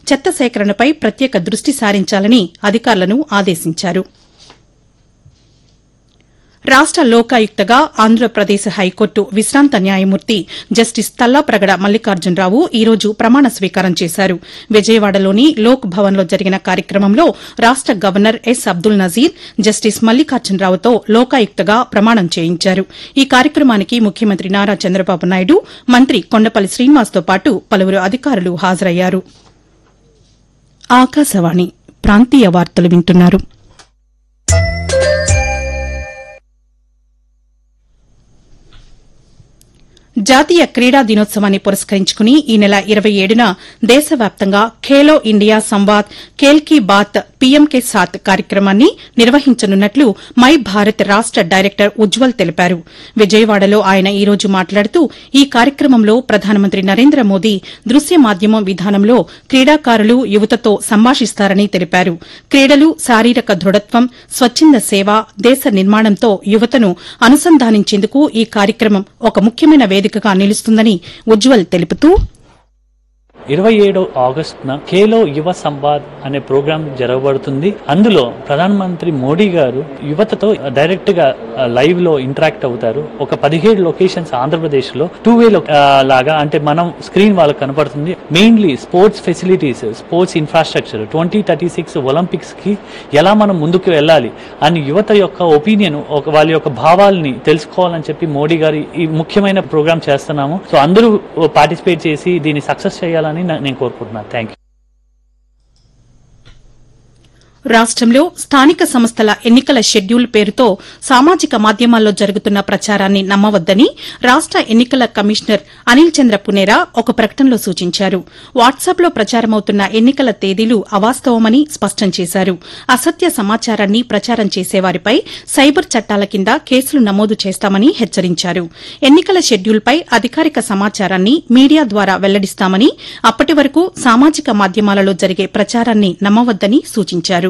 చెత్త సేకరణపై ప్రత్యేక దృష్టి సారించాలని అధికారులను ఆదేశించారు రాష్ట లోకాయుక్తగా ఆంధ్రప్రదేశ్ హైకోర్టు విశ్రాంత న్యాయమూర్తి జస్టిస్ తల్లాప్రగడ మల్లికార్జునరావు ఈ రోజు ప్రమాణ స్వీకారం చేశారు విజయవాడలోని లోక్ భవన్లో జరిగిన కార్యక్రమంలో రాష్ట governor S Abdul Nazeer justice మల్లికార్జునరావుతో లోకాయుక్తగా ప్రమాణం చేయించారు ఈ కార్యక్రమానికి ముఖ్యమంత్రి నారా చంద్రబాబు నాయుడు మంత్రి కొండపల్లి శ్రీనివాస్తో పాటు పలువురు అధికారులు హాజరయ్యారు ఆకాశవాణి ప్రాంతీయ వార్తలు వింటున్నారు జాతీయ క్రీడా దినోత్సవాన్ని పురస్కరించుకుని ఈ నెల ఇరవై ఏడున దేశవ్యాప్తంగా ఖేలో ఇండియా సంవాద్ ఖేల్ కీ బాత్ పీఎం కే సాత్ కార్యక్రమాన్ని నిర్వహించనున్నట్లు మై భారత్ రాష్ట డైరెక్టర్ ఉజ్వల్ తెలిపారు విజయవాడలో ఆయన ఈ రోజు మాట్లాడుతూ ఈ కార్యక్రమంలో ప్రధానమంత్రి నరేంద్ర మోదీ దృశ్య మాధ్యమం విధానంలో క్రీడాకారులు యువతతో సంభాషిస్తారని తెలిపారు క్రీడలు శారీరక దృఢత్వం స్వచ్ఛంద సేవ దేశ నిర్మాణంతో యువతను అనుసంధానించేందుకు ఈ కార్యక్రమం ఒక ముఖ్యమైన వేదికగా నిలుస్తుందని ఉజ్వల్ తెలుపుతూ ఇరవై ఏడు ఆగస్టున ఖేలో యువ సంవాద్ అనే ప్రోగ్రాం జరగబడుతుంది అందులో ప్రధానమంత్రి మోడీ గారు యువతతో డైరెక్ట్ గా లైవ్ లో ఇంటరాక్ట్ అవుతారు ఒక పదిహేడు లొకేషన్స్ ఆంధ్రప్రదేశ్ లో టూ వే లాగా అంటే మనం స్క్రీన్ వాళ్ళకి కనపడుతుంది mainly sports facilities sports infrastructure twenty thirty six Olympics కి ఎలా మనం ముందుకు వెళ్ళాలి అని యువత యొక్క ఒపీనియన్ ఒక వాళ్ళ యొక్క భావాల్ని తెలుసుకోవాలని చెప్పి మోడీ గారు ఈ ముఖ్యమైన ప్రోగ్రామ్ చేస్తున్నాము సో అందరూ పార్టిసిపేట్ చేసి దీన్ని సక్సెస్ చేయాలని నా- నేను కోరుకుంటున్నాను థ్యాంక్ యూ రాష్టంలో స్థానిక సంస్థల ఎన్నికల షెడ్యూల్ పేరుతో సామాజిక మాధ్యమాల్లో జరుగుతున్న ప్రచారాన్ని నమ్మవద్దని రాష్ట ఎన్నికల కమిషనర్ అనిల్ చంద్ర పునేరా ఒక ప్రకటనలో సూచించారు వాట్సాప్లో ప్రచారమవుతున్న ఎన్నికల తేదీలు అవాస్తవమని స్పష్టం చేశారు అసత్య సమాచారాన్ని ప్రచారం చేసేవారిపై సైబర్ చట్టాల కింద కేసులు నమోదు చేస్తామని హెచ్చరించారు ఎన్నికల షెడ్యూల్పై అధికారిక సమాచారాన్ని మీడియా ద్వారా వెల్లడిస్తామని అప్పటి వరకు సామాజిక మాధ్యమాలలో జరిగే ప్రచారాన్ని నమ్మవద్దని సూచించారు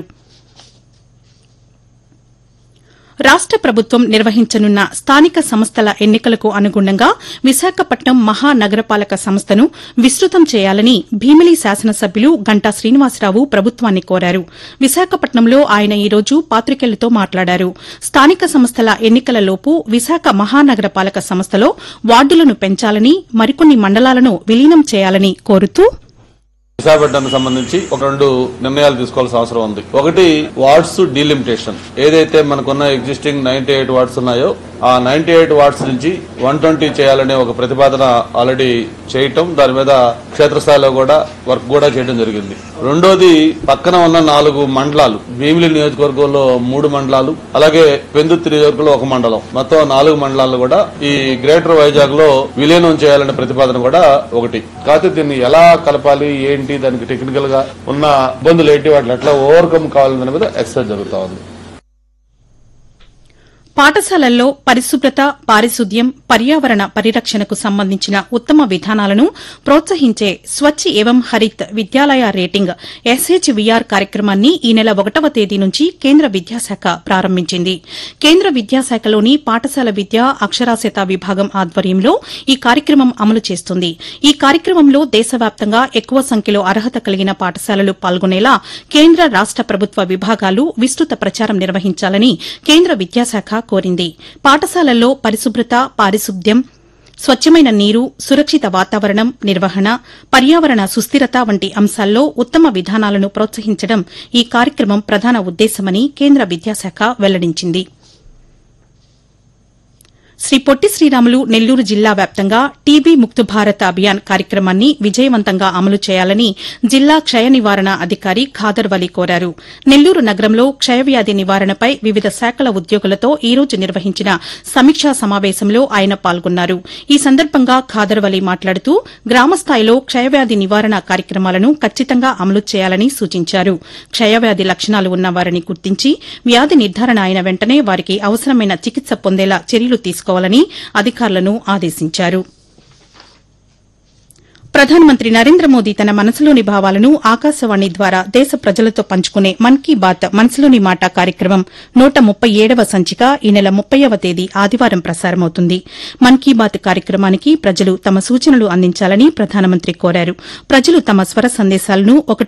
రాష్ట ప్రభుత్వం నిర్వహించనున్న స్థానిక సంస్థల ఎన్నికలకు అనుగుణంగా విశాఖపట్నం మహానగరపాలక సంస్థను విస్తృతం చేయాలని భీమిలి శాసనసభ్యులు గంటా శ్రీనివాసరావు ప్రభుత్వాన్ని కోరారు విశాఖపట్నంలో ఆయన ఈ రోజు పాతికేయులతో మాట్లాడారు స్థానిక సంస్థల ఎన్నికలలోపు విశాఖ మహానగరపాలక సంస్థలో వార్డులను పెంచాలని మరికొన్ని మండలాలను విలీనం చేయాలని కోరుతూ విశాఖపట్నానికి సంబంధించి ఒక రెండు నిర్ణయాలు తీసుకోవాల్సిన అవసరం ఉంది ఒకటి వార్డ్స్ డీలిమిటేషన్ ఏదైతే మనకున్న ఎగ్జిస్టింగ్ నైన్టీ ఎయిట్ వార్డ్స్ ఉన్నాయో ఆ నైన్టీ ఎయిట్ వార్డ్స్ నుంచి వన్ ట్వంటీ చేయాలనే ఒక ప్రతిపాదన ఆల్రెడీ చేయటం దాని మీద క్షేత్రస్థాయిలో కూడా వర్క్ కూడా చేయడం జరిగింది రెండోది పక్కన ఉన్న నాలుగు మండలాలు భీమిలి నియోజకవర్గంలో మూడు మండలాలు అలాగే పెందుర్తి నియోజకవర్గంలో ఒక మండలం మొత్తం నాలుగు మండలాలు కూడా ఈ గ్రేటర్ వైజాగ్ లో విలీనం చేయాలనే ప్రతిపాదన కూడా ఒకటి కాకపోతే దీన్ని ఎలా కలపాలి ఏంటి దానికి టెక్నికల్ గా ఉన్న ఇబ్బందులు ఏంటి వాటిని ఎట్లా ఓవర్కమ్ కావాలనే దాని మీద ఎక్సర్సైజ్ జరుగుతా ఉంది పాఠశాలల్లో పరిశుభ్రత పారిశుద్ధ్యం పర్యావరణ పరిరక్షణకు సంబంధించిన ఉత్తమ విధానాలను ప్రోత్సహించే స్వచ్ఛ ఏవం హరిత్ విద్యాలయ రేటింగ్ ఎస్హెచ్వీఆర్ కార్యక్రమాన్ని ఈ నెల ఒకటవ తేదీ నుంచి కేంద్ర విద్యాశాఖ ప్రారంభించింది కేంద్ర విద్యాశాఖలోని పాఠశాల విద్య అక్షరాస్యత విభాగం ఆధ్వర్యంలో ఈ కార్యక్రమం అమలు చేస్తుంది ఈ కార్యక్రమంలో దేశవ్యాప్తంగా ఎక్కువ సంఖ్యలో అర్హత కలిగిన పాఠశాలలు పాల్గొనేలా కేంద్ర రాష్ట ప్రభుత్వ విభాగాలు విస్తృత ప్రచారం నిర్వహించాలని కేంద్ర విద్యాశాఖ కోరింది పాఠశాలల్లో పరిశుభ్రత పారిశుద్ధ్యం స్వచ్ఛమైన నీరు సురక్షిత వాతావరణం నిర్వహణ పర్యావరణ సుస్థిరత వంటి అంశాల్లో ఉత్తమ విధానాలను ప్రోత్సహించడం ఈ కార్యక్రమం ప్రధాన ఉద్దేశమని కేంద్ర విద్యాశాఖ వెల్లడించింది శ్రీ పొట్టి శ్రీరాములు నెల్లూరు జిల్లా వ్యాప్తంగా టీబీ ముక్త్ భారత్ అభియాన్ కార్యక్రమాన్ని విజయవంతంగా అమలు చేయాలని జిల్లా క్షయ నివారణ అధికారి ఖాదర్ వలి కోరారు నెల్లూరు నగరంలో క్షయవ్యాధి నివారణపై వివిధ శాఖల ఉద్యోగులతో ఈ రోజు నిర్వహించిన సమీక్షా సమావేశంలో ఆయన పాల్గొన్నారు ఈ సందర్భంగా ఖాదర్ వలి మాట్లాడుతూ గ్రామస్థాయిలో క్షయవ్యాధి నివారణ కార్యక్రమాలను ఖచ్చితంగా అమలు చేయాలని సూచించారు క్షయవ్యాధి లక్షణాలు ఉన్న వారిని గుర్తించి వ్యాధి నిర్ధారణ అయిన వెంటనే వారికి అవసరమైన చికిత్స పొందేలా చర్యలు తీసుకోవాలని అధికారులను ఆదేశించారు ప్రధానమంత్రి నరేంద్ర మోదీ తన మనసులోని భావాలను ఆకాశవాణి ద్వారా దేశ ప్రజలతో పంచుకునే మన్ కీ బాత్ మనసులోని మాట కార్యక్రమం నూట ముప్పై ఏడవ సంచిక ఈ నెల ముప్పైవ తేదీ ఆదివారం ప్రసారమవుతుంది మన్ కీ బాత్ కార్యక్రమానికి ప్రజలు తమ సూచనలు అందించాలని ప్రధానమంత్రి కోరారు ప్రజలు తమ స్వర సందేశాలను ఒకటి